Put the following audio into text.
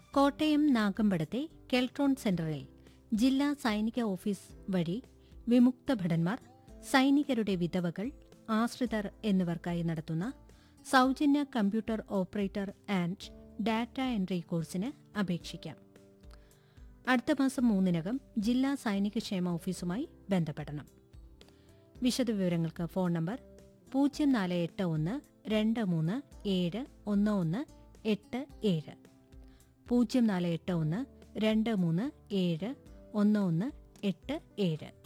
കോട്ടയം നാഗമ്പടത്തെ കെൽട്രോൺ സെന്ററിൽ ജില്ലാ സൈനിക ഓഫീസ് വഴി വിമുക്ത ഭടന്മാർ സൈനികരുടെ വിധവകൾ ആശ്രിതർ എന്നിവർക്കായി നടത്തുന്ന സൗജന്യ computer operator and data entry കോഴ്സിന് അപേക്ഷിക്കാം അടുത്ത മാസം മൂന്നിനകം ജില്ലാ സൈനിക ക്ഷേമ ഓഫീസുമായി ബന്ധപ്പെടണം വിശദവിവരങ്ങൾക്ക് ഫോൺ നമ്പർ പൂജ്യം നാല് എട്ട് ഒന്ന് രണ്ട് മൂന്ന് ഏഴ് ഒന്ന് ഒന്ന് എട്ട് ഏഴ് പൂജ്യം നാല് എട്ട് ഒന്ന് രണ്ട് മൂന്ന് ഏഴ് ഒന്ന് ഒന്ന് എട്ട് ഏഴ്